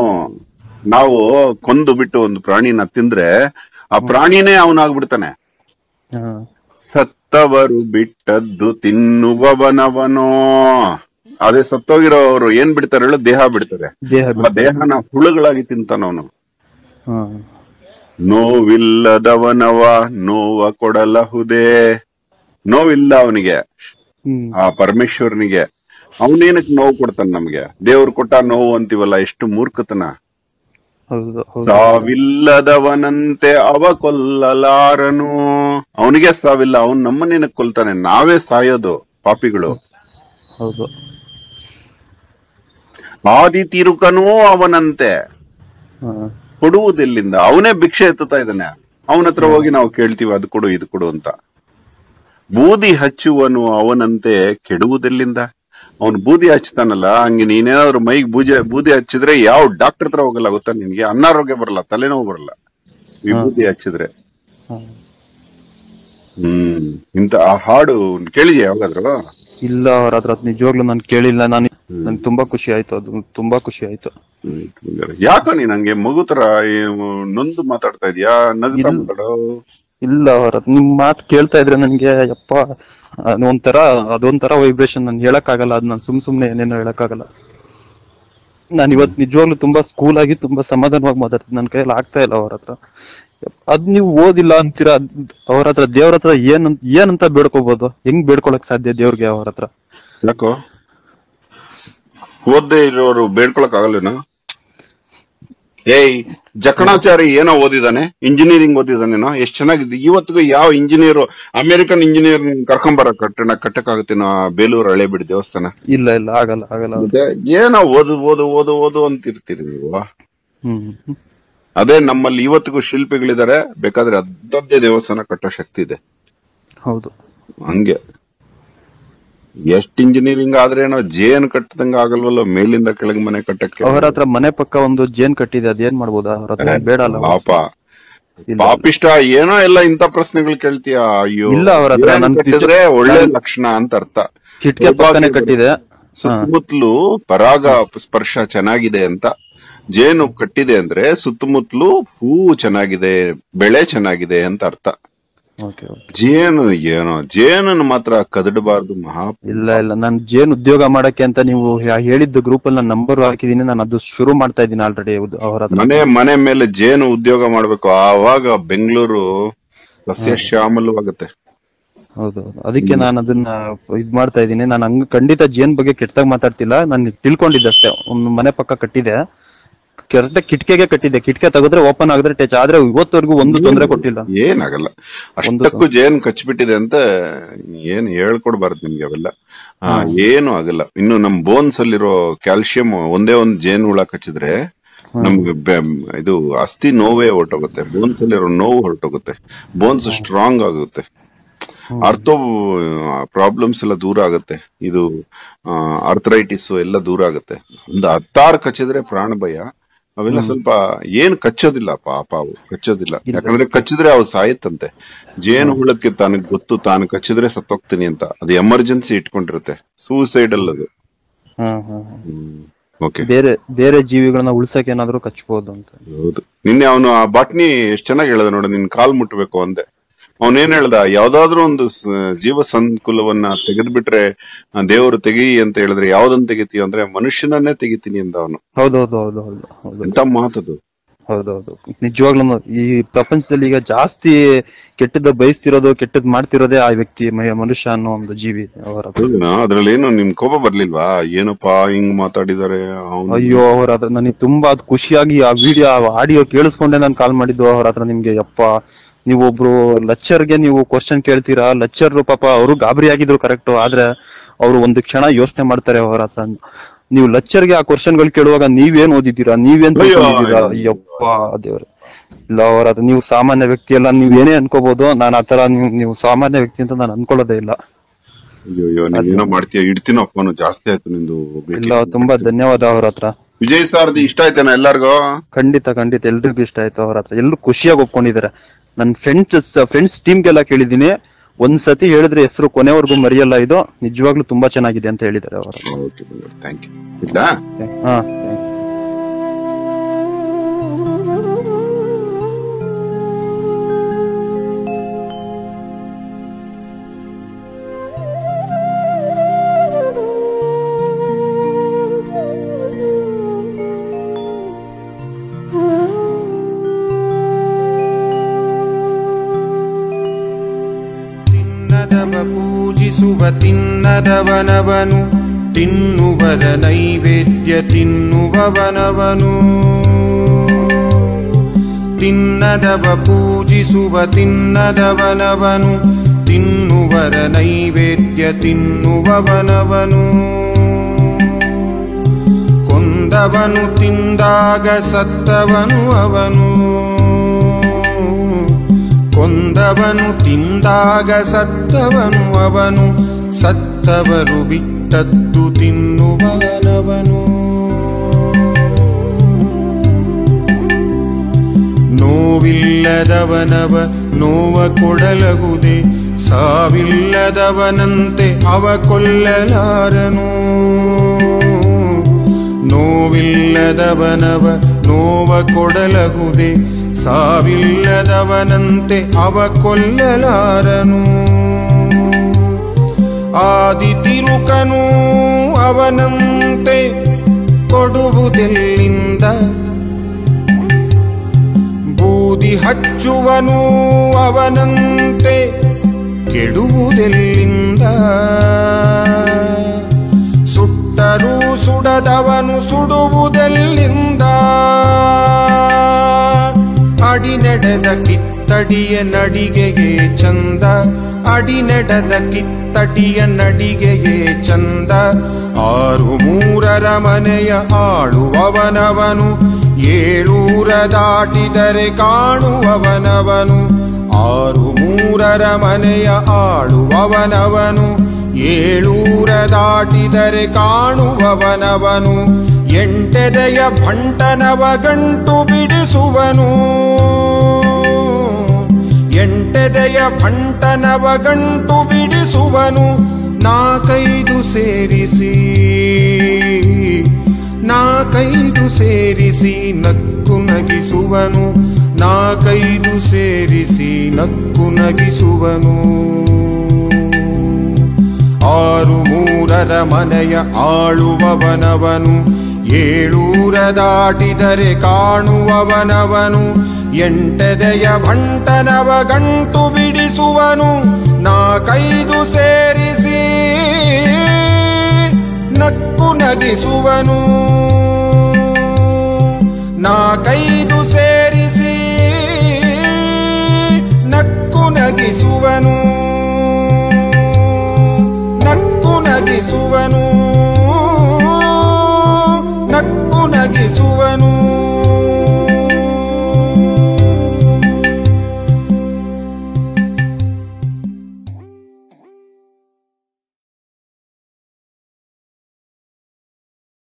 ನಾವು ಕೊಂದು ಬಿಟ್ಟು ಒಂದು ಪ್ರಾಣಿನ ತಿಂದ್ರೆ ಆ ಪ್ರಾಣಿನೇ ಅವನಾಗ್ಬಿಡ್ತಾನೆ ಹಾ ಸತ್ತವರು ಬಿಟ್ಟದ್ದು ತಿನ್ನುವವನವನೋ ಅದೇ ಸತ್ತೋಗಿರೋರು ಏನ್ ಬಿಡ್ತಾರೆ ಹೇಳು ದೇಹ ಬಿಡ್ತಾರೆ ದೇಹ ಆ ಬಿಡ್ತಾರೆ. ದೇಹನ ಹುಳುಗಳಾಗಿ ತಿಂತಾನವನು ಹಾ ನೋವಿಲ್ಲದವನವ ನೋವ ಕೊಡಲಹುದೇ ನೋವಿಲ್ಲ ಅವನಿಗೆ ಹ್ಮ್ ಆ ಪರಮೇಶ್ವರನಿಗೆ ಅವನೇನಕ್ ನೋವು ಕೊಡ್ತಾನೆ ನಮ್ಗೆ ದೇವ್ರು ಕೊಟ್ಟ ನೋವು ಅಂತೀವಲ್ಲ ಎಷ್ಟು ಮೂರ್ಖತನ ಹೌದು ಹೌದು ಸಾವಿಲ್ಲದವನಂತೆ ಅವ ಕೊಲ್ಲಲಾರನು ಅವನಿಗೆ ಸಾವಿಲ್ಲ ಅವನ್ ನಮ್ಮನ್ನೇನಕ್ ಕೊಲ್ತಾನೆ ನಾವೇ ಸಾಯೋದು ಪಾಪಿಗಳು ಹೌದು ಆದಿ ತಿರುಕನೂ ಅವನಂತೆ ಹಾ ಕೊಡುವುದೆಲ್ಲಿಂದ ಅವನೇ ಭಿಕ್ಷೆ ಎತ್ತುತ್ತಾ ಇದ್ದಾನೆ ಅವನ ಹತ್ರ ಹೋಗಿ ನಾವು ಕೇಳ್ತೀವಿ ಅದು ಕೊಡು ಇದು ಕೊಡು ಅಂತ ಬೂದಿ ಹಚ್ಚುವನು ಅವನಂತೆ ಕೆಡುವುದೆಲ್ಲಿಂದ ಅವನು ಬೂದಿ ಹಚ್ತಾನಲ್ಲ ಹಂಗೆ ನೀನೇನಾದ್ರು ಮೈಗ್ ಬೂಜೆ ಬೂದಿ ಹಚ್ಚಿದ್ರೆ ಯಾವ ಡಾಕ್ಟರ್ ಹತ್ರ ಹೋಗಲ್ಲ ಗೊತ್ತಾ ನಿನ್ಗೆ ಅನಾರೋಗ್ಯ ಬರಲ್ಲ ತಲೆನೋವು ಬರಲ್ಲ ವಿಭೂತಿ ಹಚ್ಚಿದ್ರೆ ಹಾ. ಹ್ಮ್ ಇಂತ ಆ ಹಾಡು ಕೇಳಿದ್ಯಾ ಯಾವಾಗಾದ್ರು ಇಲ್ಲ ಅವ್ರ ಹತ್ರ ನಿಜವಾಗ್ಲೂ ನಾನು ಕೇಳಿಲ್ಲ ನಾನು ನನ್ಗೆ ತುಂಬಾ ಖುಷಿ ಆಯ್ತು ಅದು ತುಂಬಾ ಖುಷಿ ಆಯ್ತು ಹ್ಮ್. ಯಾಕೋ ನೀನ್ ಹಂಗೆ ಮಗು ತರ ಏನು ನೊಂದು ಮಾತಾಡ್ತಾ ಇದೀಯಾ ನಗ್ತಾ ಇಲ್ಲ. ಮಾತಾಡೋ ಇಲ್ಲ ಅವ್ರ ಹತ್ರ ನಿಮ್ ಮಾತು ಕೇಳ್ತಾ ಇದ್ರೆ ನನ್ಗೆ ಯಪ್ಪ ಅದು ಒಂಥರ ಅದೊಂಥರ ವೈಬ್ರೇಷನ್ ನನ್ ಹೇಳಕ್ ಆಗಲ್ಲ ಅದ್ ನಾನು ಸುಮ್ ಸುಮ್ನೆ ಏನೇನೋ ಹೇಳಕ್ ಆಗಲ್ಲ ನಾನು ಇವತ್ ನಿಜವಾಗ್ಲೂ ತುಂಬಾ ಸ್ಕೂಲ್ ಆಗಿ ತುಂಬಾ ಸಮಾಧಾನವಾಗಿ ಮಾತಾಡ್ತೀನಿ ನನ್ ಕೈಯಲ್ಲಿ ಆಗ್ತಾ ಇಲ್ಲ ಅವ್ರ ಹತ್ರ ಅದ್ ನೀವು ಓದಿಲ್ಲ ಅಂತೀರಾ ಅವ್ರ ಹತ್ರ ದೇವ್ರ ಹತ್ರ ಏನ್ ಏನಂತ ಬೇಡ್ಕೋಬಹುದು ಹೆಂಗ್ ಬೇಡ್ಕೊಳಕ್ ಸಾಧ್ಯ ದೇವ್ರಿಗೆ ಅವ್ರ ಹತ್ರ ಯಾಕೋ ಓದ್ದೇ ಇರೋರು ಬೇಡ್ಕೊಳಕ್ ಆಗಲ್ಲೇನೋ ಏಯ್ ಜಕಣಾಚಾರಿ ಏನೋ ಓದಿದಾನೆ ಇಂಜಿನಿಯರಿಂಗ್ ಓದಿದಾನೇನೋ ಎಷ್ಟ್ ಚೆನ್ನಾಗಿದೆ ಇವತ್ತಿಗೂ ಯಾವ ಇಂಜಿನಿಯರ್ ಅಮೆರಿಕನ್ ಇಂಜಿನಿಯರ್ ಕರ್ಕೊಂಬರ ಕಟ್ಟಣ ಕಟ್ಟಕ್ಕಾಗತ್ತೇನೋ ಆ ಬೇಲೂರು ಹಳೇಬಿಡಿ ದೇವಸ್ಥಾನ ಇಲ್ಲ ಇಲ್ಲ ಆಗಲ್ಲ ಆಗಲ್ಲ ಮತ್ತೆ ಏನೋ ಓದು ಓದು ಓದು ಓದು ಅಂತಿರ್ತೀರಿ ನೀವು ಹ್ಮ್ ಹ್ಮ್. ಅದೇ ನಮ್ಮಲ್ಲಿ ಇವತ್ತಿಗೂ ಶಿಲ್ಪಿಗಳಿದ್ದಾರೆ ಬೇಕಾದ್ರೆ ಅದ್ದದ್ದೇ ದೇವಸ್ಥಾನ ಕಟ್ಟೋ ಶಕ್ತಿ ಇದೆ ಹೌದು ಹಂಗೆ ಎಷ್ಟ್ ಇಂಜಿನಿಯರಿಂಗ್ ಆದ್ರೇನೋ ಜೇನ್ ಕಟ್ಟದಂಗ ಆಗಲ್ವಲ್ಲ ಮೇಲಿಂದ ಕೆಳಗ್ ಮನೆ ಕಟ್ಟಕ್ಕೆ ಅವ್ರ ಹತ್ರ ಮನೆ ಪಕ್ಕ ಒಂದು ಜೇನ್ ಕಟ್ಟಿದೆ ಅದೇನ್ ಮಾಡ್ಬೋದಾ ಅವ್ರ ಹತ್ರ ಬೇಡ ಅಲ್ಲ ಪಾಪ ಇಲ್ಲ. ಪಾಪಿಷ್ಟ ಏನೋ ಎಲ್ಲ ಇಂತ ಪ್ರಶ್ನೆಗಳು ಕೇಳ್ತೀಯ ಅಯ್ಯೋ ಇಲ್ಲ ಅವ್ರ ಹತ್ರ ಜೇನ್ ನನ್ ಕಟ್ಟಿದ್ರೆ ಒಳ್ಳೆ ಲಕ್ಷಣ ಅಂತ ಅರ್ಥ ಕಿಟಕಿ ಪಕ್ಕನೆ ಕಟ್ಟಿದೆ ಸುತ್ತಮುತ್ತಲು ಪರಾಗ ಸ್ಪರ್ಶ ಚೆನ್ನಾಗಿದೆ ಅಂತ ಜೇನು ಕಟ್ಟಿದೆ ಅಂದ್ರೆ ಸುತ್ತಮುತ್ತಲು ಹೂವು ಚೆನ್ನಾಗಿದೆ ಬೆಳೆ ಚೆನ್ನಾಗಿದೆ ಅಂತ ಅರ್ಥ ಓಕೆ ಓಕೆ ಜೇನು ಏನೋ ಜೇನನ್ನು ಮಾತ್ರ ಕದಡಬಾರ್ದು ಮಹಾ ಇಲ್ಲ ಇಲ್ಲ ನಾನ್ ಜೇನ್ ಉದ್ಯೋಗ ಮಾಡಕ್ಕೆ ಅಂತ ನೀವು ಹೇ- ಹೇಳಿದ್ದು ಗ್ರೂಪ್ ಅಲ್ಲಿ ನಾನು ನಂಬರ್ ಹಾಕಿದೀನಿ ನಾನು ಅದು ಶುರು ಮಾಡ್ತಾ ಇದ್ದೀನಿ ಆಲ್ರೆಡಿ ಅವ್ರ ಹತ್ರ ಮನೆ ಮನೆ ಮೇಲೆ ಜೇನು ಉದ್ಯೋಗ ಮಾಡ್ಬೇಕು ಆವಾಗ ಬೆಂಗಳೂರು ಸಸ್ಯ ಶ್ಯಾಮಲವಾಗುತ್ತೆ ಹೌದು ಹೌದು. ಅದಕ್ಕೆ ನಾನು ಅದನ್ನ ಇದ್ ಮಾಡ್ತಾ ಇದ್ದೀನಿ ನಾನು ಹಂಗ ಖಂಡಿತ ಜೇನ್ ಬಗ್ಗೆ ಕೆಟ್ಟದಾಗ ಮಾತಾಡ್ತಿಲ್ಲ ನಾನು ತಿಳ್ಕೊಂಡಿದ್ದೆ ಅಷ್ಟೇ ಒಂದು ಮನೆ ಪಕ್ಕ ಕಟ್ಟಿದೆ ಕರೆಕ್ಟ್ ಕಿಟಕಿಗೆ ಕಟ್ಟಿದ್ದೆ ಕಿಟಕಿ ತೆಗೆದ್ರೆ ಓಪನ್ ಆಗಿದ್ರೆ ಟಚ್ ಆದ್ರೆ ಇವತ್ತವರೆಗೂ ಒಂದು ತೊಂದರೆ ಕೊಟ್ಟಿಲ್ಲ ಏನಾಗಲ್ಲ ಅಷ್ಟಕ್ಕೂ ಜೇನು ಕಚ್ಬಿಟ್ಟಿದೆ ಅಂತ ಏನ್ ಹೇಳ್ಕೊಡ್ಬಾರ್ದು ನಿಮ್ಗೆ ಅವೆಲ್ಲ ಹಾ ಏನು ಆಗಲ್ಲ ಇನ್ನು ನಮ್ ಬೋನ್ಸ್ ಅಲ್ಲಿರೋ ಕ್ಯಾಲ್ಸಿಯಂ ಒಂದೇ ಒಂದ್ ಜೇನು ಹುಳ ಕಚ್ಚಿದ್ರೆ ನಮ್ಗೆ ಬೆ- ಇದು ಅಸ್ಥಿ ನೋವೇ ಹೊರಟೋಗುತ್ತೆ ಬೋನ್ಸ್ ಅಲ್ಲಿರೋ ನೋವು ಹೊರಟೋಗುತ್ತೆ ಬೋನ್ಸ್ ಸ್ಟ್ರಾಂಗ್ ಆಗುತ್ತೆ ಅರ್ಥೋ ಪ್ರಾಬ್ಲಮ್ಸ್ ಎಲ್ಲ ದೂರ ಆಗುತ್ತೆ ಇದು ಅರ್ಥರೈಟಿಸ್ ಎಲ್ಲ ದೂರ ಆಗುತ್ತೆ ಒಂದು ಹತ್ತಾರು ಕಚ್ಚಿದ್ರೆ ಪ್ರಾಣ ಭಯ ಅವೆಲ್ಲ ಸ್ವಲ್ಪ ಏನ್ ಕಚ್ಚೋದಿಲ್ಲ ಪಾಪ ಅವು ಕಚ್ಚೋದಿಲ್ಲ ಯಾಕಂದ್ರೆ ಕಚ್ಚಿದ್ರೆ ಅವು ಸಾಯತ್ತಂತೆ ಜೇನು ಹುಳಕ್ಕೆ ತನಗ್ ಗೊತ್ತು ತಾನು ಕಚ್ಚಿದ್ರೆ ಸತ್ತೋಗ್ತೀನಿ ಅಂತ ಅದು ಎಮರ್ಜೆನ್ಸಿ ಇಟ್ಕೊಂಡಿರುತ್ತೆ ಸೂಸೈಡಲ್ ಅದು ಹಾ ಹಾ ಹಾ. ಓಕೆ ಬೇರೆ ಬೇರೆ ಜೀವಿಗಳನ್ನ ಉಳ್ಸಕ್ ಏನಾದ್ರು ಕಚ್ಬಹುದು ಅಂತ ಹೌದು ನಿನ್ನೆ ಅವನು ಆ ಬಾಟ್ನಿ ಎಷ್ಟ್ ಚೆನ್ನಾಗಿ ಹೇಳ್ದ ನೋಡು ನಿನ್ ಕಾಲ್ ಮುಟ್ಬೇಕು ಅಂದೆ ಅವನೇನ್ ಹೇಳ್ದ ಯಾವ್ದಾದ್ರು ಒಂದು ಸ- ಜೀವ ಸಂಕುಲವನ್ನ ತೆಗೆದ್ಬಿಟ್ರೆ ಆ, ದೇವರು ತೆಗಿ ಅಂತ ಹೇಳಿದ್ರೆ ಯಾವ್ದನ್ ತೆಗಿತೀಯ ಅಂದ್ರೆ ಮನುಷ್ಯನನ್ನೇ ತೆಗಿತೀನಿ ಅಂತ ಅವನು ಹೌದೌದು ಹೌದು ಹೌದು ಹೌದು ಎಂತ ಮಾತದು ಹೌದೌದು ನಿಜವಾಗ್ಲೂ ಈ ಪ್ರಪಂಚದಲ್ಲಿ ಈಗ ಜಾಸ್ತಿ ಕೆಟ್ಟದ್ದು ಬಯಸ್ತಿರೋದು ಕೆಟ್ಟದ್ ಮಾಡ್ತಿರೋದೇ ಆ ವ್ಯಕ್ತಿ ಮ- ಮನುಷ್ಯ ಅನ್ನೋ ಒಂದು ಜೀವಿ ಅವರ ಹತ್ರ. ಹೌದಾ ಅದ್ರಲ್ಲಿ ಏನು ನಿಮ್ ಕೋಪ ಬರ್ಲಿಲ್ವಾ ಏನಪ್ಪಾ ಹಿಂಗ್ ಮಾತಾಡಿದಾರೆ ಅವನು ಅಯ್ಯೋ ಅವ್ರ ಹತ್ರ ನನಗೆ ತುಂಬಾ ಅದ್ ಖುಷಿಯಾಗಿ ಆ ವಿಡಿಯೋ ಆಡಿಯೋ ಕೇಳಿಸ್ಕೊಂಡೆ ನಾನು ಕಾಲ್ ಮಾಡಿದ್ದು ಅವ್ರ ಹತ್ರ ನಿಮ್ಗೆ ಯಪ್ಪ ನೀವು ಒಬ್ರು ಲೆಕ್ಚರ್ಗೆ ನೀವು ಕ್ವಶನ್ ಕೇಳ್ತೀರಾ ಲೆಕ್ಚರ್ ಪಾಪ ಅವರು ಗಾಬರಿ ಆಗಿದ್ರು ಕರೆಕ್ಟ್ ಆದ್ರೆ ಅವರು ಒಂದು ಕ್ಷಣ ಯೋಚನೆ ಮಾಡ್ತಾರೆ ಅವ್ರ ಹತ್ರ ನೀವು ಲೆಕ್ಚರ್ಗೆ ಆ ಕ್ವಶನ್ಗಳು ಕೇಳುವಾಗ ನೀವೇನ್ ಓದಿದ್ದೀರಾ ನೀವೇನ್ ಅಯ್ಯೋ, ತಿಳ್ಕೊಂಡಿದ್ದೀರಾ ಅಯ್ಯೋ. ಯಪ್ಪ ದೇವ್ರೆ ಇಲ್ಲ ಅವ್ರ ಹತ್ರ ನೀವು ಸಾಮಾನ್ಯ ವ್ಯಕ್ತಿ ಅಲ್ಲ ನೀವ್ ಏನೇ ಅನ್ಕೋಬಹುದು ನಾನು ಆತರ ನೀವು ನೀವು ಸಾಮಾನ್ಯ ವ್ಯಕ್ತಿ ಅಂತ ನಾನು ಅನ್ಕೊಳ್ಳೋದೇ ಇಲ್ಲ ಅಯ್ಯೋ ಅಯ್ಯೋ ನೀನೇನೋ ಮಾಡ್ತೀಯ ಇಡ್ತೀನೋ ಫೋನ್ ಜಾಸ್ತಿ ಆಯ್ತು ನಿಂದು ಇಲ್ಲ ತುಂಬಾ ಧನ್ಯವಾದ ಅವ್ರ ಹತ್ರ ವಿಜಯ್ ಸಾರ್ದು ಇಷ್ಟ ಆಯ್ತಾನ ಎಲ್ಲಾರ್ಗು ಖಂಡಿತ ಖಂಡಿತ ಎಲ್ರಿಗೂ ಇಷ್ಟ ಆಯ್ತು ಅವ್ರ ಹತ್ರ ಎಲ್ಲರೂ ಖುಷಿಯಾಗಿ ಒಪ್ಕೊಂಡಿದ್ದಾರೆ ನನ್ನ ಫ್ರೆಂಡ್ಸ್ ಫ್ರೆಂಡ್ಸ್ ಟೀಮ್ಗೆಲ್ಲ ಕೇಳಿದೀನಿ ಒಂದ್ ಸತಿ ಹೇಳಿದ್ರೆ ಹೆಸರು ಕೊನೆವರೆಗೂ ಮರೆಯಲ್ಲ ಇದು ನಿಜವಾಗ್ಲೂ ತುಂಬಾ ಚೆನ್ನಾಗಿದೆ ಅಂತ ಹೇಳಿದ್ದಾರೆ ಅವರ ಓಕೆ ಥ್ಯಾಂಕ್ ಯು ಇಡ್ಲಾ ಹಾ ತಿನ್ನದವನವನು ತಿನ್ನುವರ ನೈವೇದ್ಯ ತಿನ್ನುವವನವನು ತಿನ್ನದವ ಪೂಜಿಸುವ ತಿನ್ನದವನವನು ತಿನ್ನುವರ ನೈವೇದ್ಯ ತಿನ್ನುವವನವನು ಕೊಂದವನು ತಿಂದಾಗ ಸತ್ತವನು ಅವನು ಕೊಂದವನು ತಿಂದಾಗ ಸತ್ತವನು ಅವನು ಸತ್ತವರು ಬಿಟ್ಟದ್ದು ತಿನ್ನುವನವನು ನೋವಿಲ್ಲದವನವ ನೋವ ಕೊಡಲಗುದೆ ಸಾವಿಲ್ಲದವನಂತೆ ಅವ ಕೊಲ್ಲಲಾರನು ನೋವಿಲ್ಲದವನವ ನೋವ ಕೊಡಲಗುದೆ ಸಾವಿಲ್ಲದವನಂತೆ ಅವ ಕೊಲ್ಲಲಾರನು ಆದಿ ತಿರುಕನು ಅವನಂತೆ ಕೊಡುವುದೆಲ್ಲಿಂದ ಬೂದಿ ಹಚ್ಚುವನು ಅವನಂತೆ ಕೆಡುವುದೆಲ್ಲಿಂದ ಸುಟ್ಟರೂ ಸುಡದವನು ಸುಡುವುದೆಲ್ಲಿಂದ ಅಡಿ ನಡೆದ ಕಿತ್ತಡಿಯ ನಡಿಗೆಗೆ ಚಂದ ಅಡಿ ನಡೆದ ಕಿತ್ತಡಿಯ ನಡಿಗೆಗೆ ಚಂದ ಆರು ಮೂರರ ಮನೆಯ ಆಳುವವನವನು ಏಳೂರ ದಾಟಿದರೆ ಕಾಣುವವನವನು ಆರು ಮೂರರ ಮನೆಯ ಆಳುವವನವನು ಏಳೂರ ದಾಟಿದರೆ ಕಾಣುವವನವನು ಎಂಟೆದೆಯ ಭಂಟನವ ಗಂಟು ಬಿಡಿಸುವನು ಎಂಟೆದೆಯ ಭಂಟನವ ಗಂಟು ಬಿಡಿಸುವನು ನಾಕೈದು ಸೇರಿಸಿ ನಾಕೈದು ಸೇರಿಸಿ ನಕ್ಕು ನಗಿಸುವನು ನಾಕೈದು ಸೇರಿಸಿ ನಕ್ಕು ನಗಿಸುವನು ಆರು ಮೂರರ ಮನೆಯ ಆಳುವವನವನು ಏಳೂರ ದಾಟಿದರೆ ಕಾಣುವವನವನು ಎಂಟೆದೆಯ ಭಂಟನವ ಗಂಟು ಬಿಡಿಸುವನು ನಾಕೈದು ಸೇರಿಸಿ ನಕ್ಕು ನಗಿಸುವನು